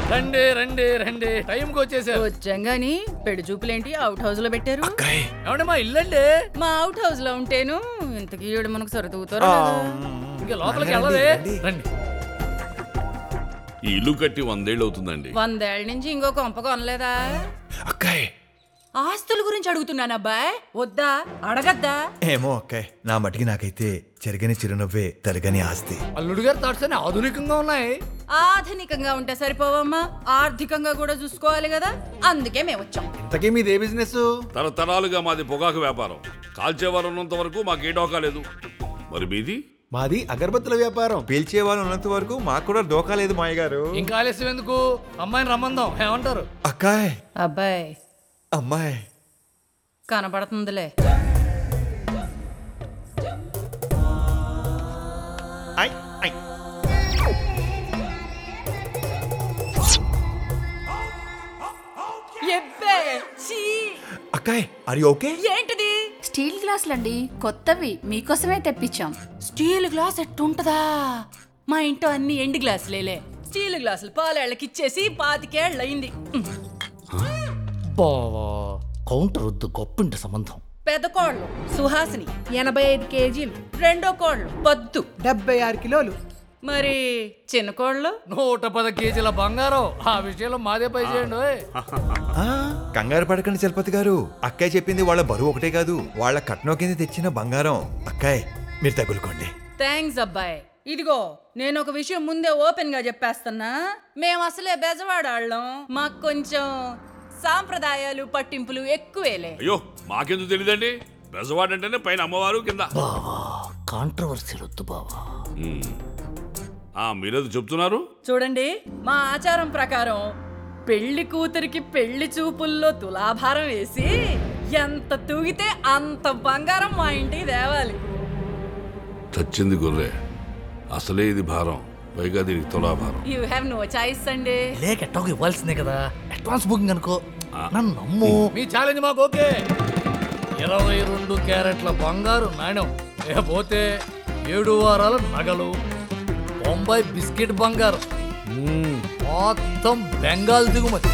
రండి రండి రండి టైంకి వచ్చేసారు వచ్చాం గాని పెళ్లి చూపులేంటి అవుట్ హౌస్ లో పెట్టారు అక్కాయ్ ఏమండి మా ఇల్లండి మా అవుట్ హౌస్ లో ఉంటేను ఇంతకీ ఈవిడ మనకు సొరతూగుతారు ఇంకా లోపలికి వెళ్ళదే రండి ఈ ఇల్లు కట్టి వందేళ్ళు అవుతుందండి వందేళ్ల నుంచి ఇంకో కొంప కొనలేదా అక్కాయ్ ఆస్తుల గురించి అడుగుతున్నాను అబ్బాయ్ వద్దా అడగద్దా ఏమో అక్కాయ్ నా మటికి నాకైతే చెరగని చిరునవ్వే తరగని ఆస్తి అల్లుడు గారి థాట్స్ అన్ని ఆధునికంగా ఉన్నాయి ఆధునికంగా ఉంటే సరిపోవమ్మా ఆర్థికంగా కూడా చూసుకోవాలి కదా అందుకే మేము వచ్చాం ఇంతకీ మీదే బిజినెస్ తరతరాలుగా మాది పొగాకు వ్యాపారం కాల్చేవారు ఉన్నంత వరకు మాకు ఏ డోకా లేదు మరి మీది మాది అగరబత్తుల వ్యాపారం పీల్చే వాళ్ళు ఉన్నంత వరకు మాకు కూడా డోకా లేదు మాయ గారు ఇంకా ఆలస్యం ఎందుకు అమ్మాయిని రమ్మందాం ఏమంటారు అక్కాయ్ అబ్బాయ్ అమ్మాయి కనపడుతుందిలే ఐ, ఐ. ఎబ్బే చీ అక్కాయ్ అరి ఓకే ఏంటిది స్టీల్ గ్లాసులండి కొత్తవి మీకోసమే తెప్పించాం స్టీల్ గ్లాస్ ఎట్టుంటదా మా ఇంట్లో అన్ని ఎండు గ్లాసులేలే స్టీల్ గ్లాసులు పాలేళ్ళకి ఇచ్చేసి పాతికేళ్ళు అయింది బావా కౌంటర్ వద్దు గొప్పింటి సంబంధం పెద్ద కోళ్ళు సుహాసిని ఎనభై ఐదు కేజీలు రెండో కోళ్ళు పద్దు డెబ్బై ఆరు కిలోలు మరి చిన్న కోళ్ళు నూట పది కేజీల బంగారం ఆ విషయంలో మాదే పై చేయండి ఓయ్. ఆ, కంగారు పడకండి చలపతి గారు అక్కాయ్ చెప్పింది వాళ్ళ బరువు ఒకటే కాదు వాళ్ళ కట్నం కింద తెచ్చిన బంగారం అక్కాయ్ మీరు తగులుకోండి థ్యాంక్స్ అబ్బాయి ఇదిగో నేను ఒక విషయం ముందే ఓపెన్ గా చెప్పేస్తున్నా మేము అసలే బెజవాడాళ్ళం మాకు కొంచెం సాంప్రదాయాలు పట్టింపులు ఎక్కువేలే అయ్యో మాకెందుకు తెలియదండి బెజవాడంటేనే పైన అమ్మవారు కింద బావా కాంట్రవర్సీ వద్దు బావా ఉమ్. ఆ మీరేదో చెప్తున్నారు చూడండి మా ఆచారం ప్రకారం పెళ్లి కూతురికి పెళ్లి చూపుల్లో తులాభారం వేసి ఎంత తూగితే అంత బంగారం మా ఇంటికి తేవాలి చచ్చింది గొర్రె అసలే ఇది భారం పైగా దీనికి తులాభారం యూ హ్యావ్ నో చాయిస్ అండి లేక ఎట్టాకు ఇవ్వాల్సిందే కదా అడ్వాన్స్ బుకింగ్ అనుకో నన్ను నమ్ము మీ ఛాలెంజ్ మాకు ఓకే ఇరవై రెండు క్యారెట్ల బంగారు నాణ్యం లేకపోతే ఏడు వారాల నగలు బొంబాయి బిస్కెట్ బంగారం మ్మ్. మొత్తం బెంగాల్ దిగుమతి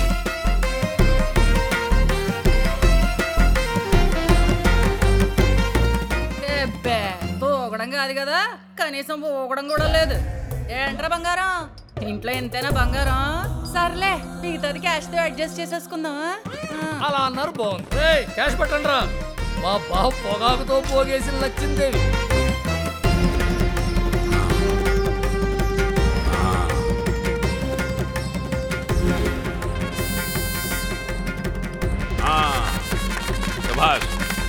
ఎబ్బే, తూగడం కాదు కదా కనీసం ఊగడం కూడా లేదు ఏంట్రా బంగారం ఇంట్లో ఎంతైనా బంగారం సర్లే మిగతాది క్యాష్ తో అడ్జస్ట్ చేసేసుకుందామా ఆ. అలా అన్నారు బాగుంది ఏయ్, క్యాష్ పెట్టండి రా మా బావ పొగాకుతో పోగేసి లచ్చిందేవి ఆ, శభాష్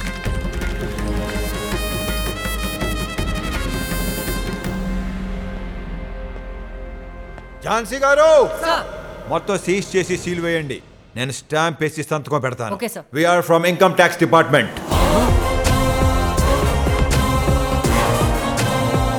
ఝాన్సీ గారు సార్ మొత్తం సీజ్ చేసి సీల్ వేయండి నేను స్టాంప్ వేసి సంతకం పెడతాను okay, sir. We are from income tax department